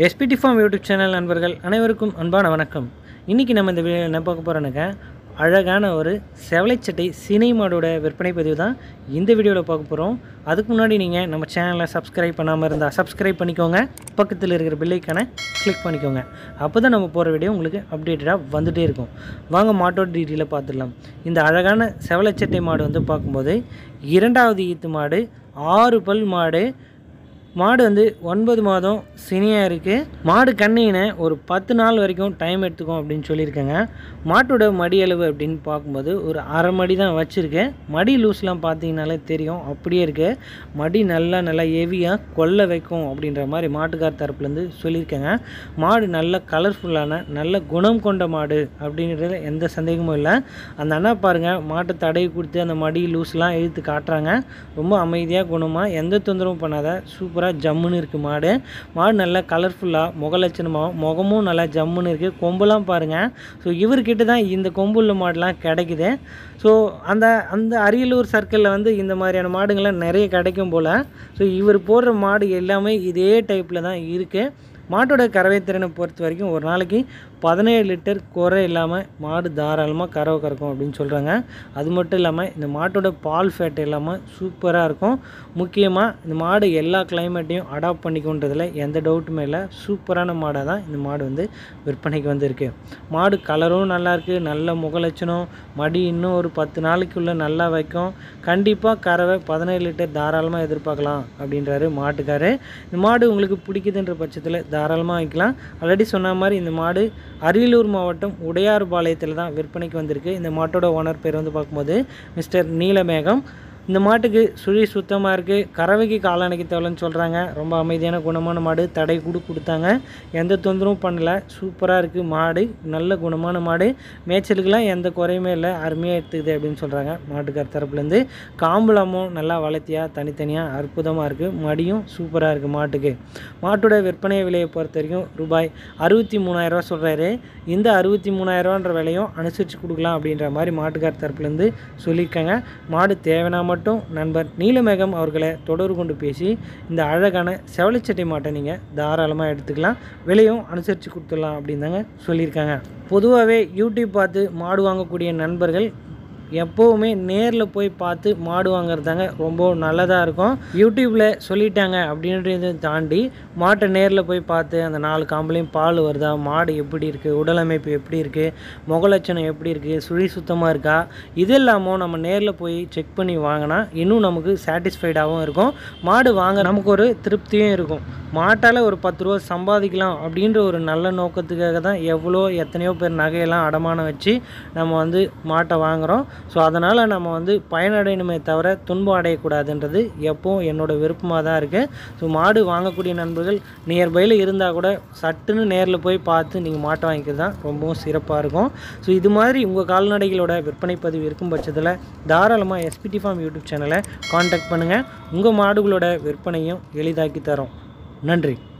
SPD farm YouTube channel நண்பர்கள் அனைவருக்கும் அன்பான வணக்கம் இன்றைக்கி நம்ம இந்த வீடியோ என்ன பார்க்க போகிறோன்னாக்க அழகான ஒரு செவலைச்சட்டை சினை மாடோட விற்பனை பதிவு தான் இந்த வீடியோவில் பார்க்க போகிறோம் அதுக்கு முன்னாடி நீங்கள் நம்ம சேனலை சப்ஸ்கிரைப் பண்ணாமல் இருந்தால் சப்ஸ்கிரைப் பண்ணிக்கோங்க பக்கத்தில் இருக்கிற பில்லைக்கான கிளிக் பண்ணிக்கோங்க அப்போ தான் நம்ம போகிற வீடியோ உங்களுக்கு அப்டேட்டடாக வந்துகிட்டே இருக்கும் வாங்க மாட்டோட டீட்டெயிலை பார்த்துடலாம் இந்த அழகான செவலைச்சட்டை மாடு வந்து பார்க்கும்போது இரண்டாவது ஈத்து மாடு ஆறு பல் மாடு மாடு வந்து ஒன்பது மாதம் சினியாக இருக்குது மாடு கண்ணினை ஒரு பத்து நாள் வரைக்கும் டைம் எடுத்துக்கும் அப்படின்னு சொல்லியிருக்கேங்க மாட்டோட மடி அளவு அப்படின்னு பார்க்கும்போது ஒரு அரை மடி தான் வச்சுருக்கேன் மடி லூஸ்லாம் பார்த்தீங்கனாலே தெரியும் அப்படியே இருக்குது மடி நல்லா நல்லா ஹெவியாக கொல்ல வைக்கும் அப்படின்ற மாதிரி மாட்டுக்கார் தரப்புலேருந்து சொல்லியிருக்கேங்க மாடு நல்ல கலர்ஃபுல்லான நல்ல குணம் கொண்ட மாடு அப்படின்றதுல எந்த சந்தேகமும் இல்லை அந்த அண்ணா பாருங்கள் மாட்டை தடவி கொடுத்து அந்த மடி லூஸ்லாம் இழுத்து காட்டுறாங்க ரொம்ப அமைதியாக குணமாக எந்த தொந்தரவும் பண்ணாத சூப்பராக ஜம்முன்னு இருக்குது மாடு மாடு நல்லா கலர்ஃபுல்லாக முகலட்சணமாக முகமும் நல்லா ஜம்முன்னு இருக்குது கொம்புலாம் பாருங்கள் ஸோ இவர்கிட்ட தான் இந்த கொம்புள்ள மாடுலாம் கிடைக்குது ஸோ அந்த அந்த அரியலூர் சர்க்கிளில் வந்து இந்த மாதிரியான மாடுங்கள்லாம் நிறைய கிடைக்கும் போல் ஸோ இவர் போடுற மாடு எல்லாமே இதே டைப்பில் தான் இருக்குது மாட்டோட கறவை திறனை பொறுத்த வரைக்கும் ஒரு நாளைக்கு பதினேழு லிட்டர் குறை இல்லாமல் மாடு தாராளமாக கறவை கறக்கும் அப்படின்னு சொல்கிறாங்க அது மட்டும் இல்லாமல் இந்த மாட்டோட பால் ஃபேட் இல்லாமல் சூப்பராக இருக்கும் முக்கியமாக இந்த மாடு எல்லா கிளைமேட்டையும் அடாப்ட் பண்ணிக்கொன்றதில் எந்த டவுட்டுமே இல்லை சூப்பரான மாடாக தான் இந்த மாடு வந்து விற்பனைக்கு வந்திருக்கு மாடு கலரும் நல்லாயிருக்கு நல்ல முகலட்சணம் மடி இன்னும் ஒரு பத்து நாளைக்குள்ளே நல்லா வைக்கும் கண்டிப்பாக கறவை பதினேழு லிட்டர் தாராளமாக எதிர்பார்க்கலாம் அப்படின்றாரு மாட்டுக்காரு இந்த மாடு உங்களுக்கு பிடிக்குதுன்ற பட்சத்தில் தாராளமாக வைக்கலாம் ஆல்ரெடி சொன்ன மாதிரி இந்த மாடு அரியலூர் மாவட்டம் உடையார்பாளையத்தில் தான் விற்பனைக்கு வந்திருக்கு இந்த மாட்டோட ஓனர் பேர் வந்து பார்க்கும்போது மிஸ்டர் நீலமேகம் இந்த மாட்டுக்கு சுழி சுத்தமாக இருக்குது கறவைக்கு காலணைக்கு தேவைன்னு சொல்கிறாங்க ரொம்ப அமைதியான குணமான மாடு தடை கூட கொடுத்தாங்க எந்த தொந்தரவும் பண்ணல சூப்பராக இருக்குது மாடு நல்ல குணமான மாடு மேய்ச்சலுக்கெல்லாம் எந்த குறையுமே இல்லை அருமையாக எடுத்துக்குது அப்படின்னு சொல்கிறாங்க மாட்டுக்கார் தரப்புலேருந்து காம்புலமும் நல்லா வளர்த்தியாக தனித்தனியாக அற்புதமாக இருக்குது மடியும் சூப்பராக இருக்குது மாட்டுக்கு மாட்டோட விற்பனை விலையை பொறுத்த வரைக்கும் ரூபாய் அறுபத்தி மூணாயிரரூவா சொல்கிறாரு இந்த அறுபத்தி மூணாயிரரூவான்ற விலையும் அனுசரித்து கொடுக்கலாம் அப்படின்ற மாதிரி மாட்டுக்கார் தரப்புலேருந்து சொல்லியிருக்காங்க மாடு தேவைனா மட்டும் நண்பர் நீலமேகம் அவர்களை தொடர்பு கொண்டு பேசி இந்த அழகான செவலிச்சட்டை மாட்டை நீங்கள் தாராளமாக எடுத்துக்கலாம் விலையும் அனுசரித்து கொடுத்துடலாம் அப்படின்னு தாங்க சொல்லியிருக்காங்க பொதுவாகவே யூடியூப் பார்த்து மாடு வாங்கக்கூடிய நண்பர்கள் எப்போவுமே நேரில் போய் பார்த்து மாடு வாங்குறதாங்க ரொம்ப நல்லதாக இருக்கும் யூடியூப்பில் சொல்லிட்டாங்க அப்படின்றத தாண்டி மாட்டை நேரில் போய் பார்த்து அந்த நாலு காம்புலையும் பால் வருதா மாடு எப்படி இருக்குது உடலமைப்பு எப்படி இருக்குது முகலட்சணம் எப்படி இருக்குது சுழி சுத்தமாக இருக்கா இது இல்லாமல் நம்ம நேரில் போய் செக் பண்ணி வாங்கினா இன்னும் நமக்கு சாட்டிஸ்ஃபைடாகவும் இருக்கும் மாடு வாங்க நமக்கு ஒரு திருப்தியும் இருக்கும் மாட்டால் ஒரு பத்து ரூபா சம்பாதிக்கலாம் அப்படின்ற ஒரு நல்ல நோக்கத்துக்காக தான் எவ்வளோ எத்தனையோ பேர் நகையெல்லாம் அடமானம் வச்சு நம்ம வந்து மாட்டை வாங்குகிறோம் ஸோ அதனால் நம்ம வந்து பயனடையணுமே தவிர துன்பம் அடையக்கூடாதுன்றது எப்போவும் என்னோட விருப்பமாக தான் இருக்குது ஸோ மாடு வாங்கக்கூடிய நண்பர்கள் நியர்பையில் இருந்தால் கூட சட்டுன்னு நேரில் போய் பார்த்து நீங்கள் மாட்டை வாங்கிக்கிறது தான் ரொம்பவும் சிறப்பாக இருக்கும் ஸோ இது மாதிரி உங்கள் கால்நடைகளோட விற்பனை பதிவு இருக்கும் பட்சத்தில் தாராளமாக எஸ்பிடி ஃபார்ம் யூடியூப் சேனலை காண்டாக்ட் பண்ணுங்கள் உங்கள் மாடுகளோட விற்பனையும் எளிதாக்கி தரோம் நன்றி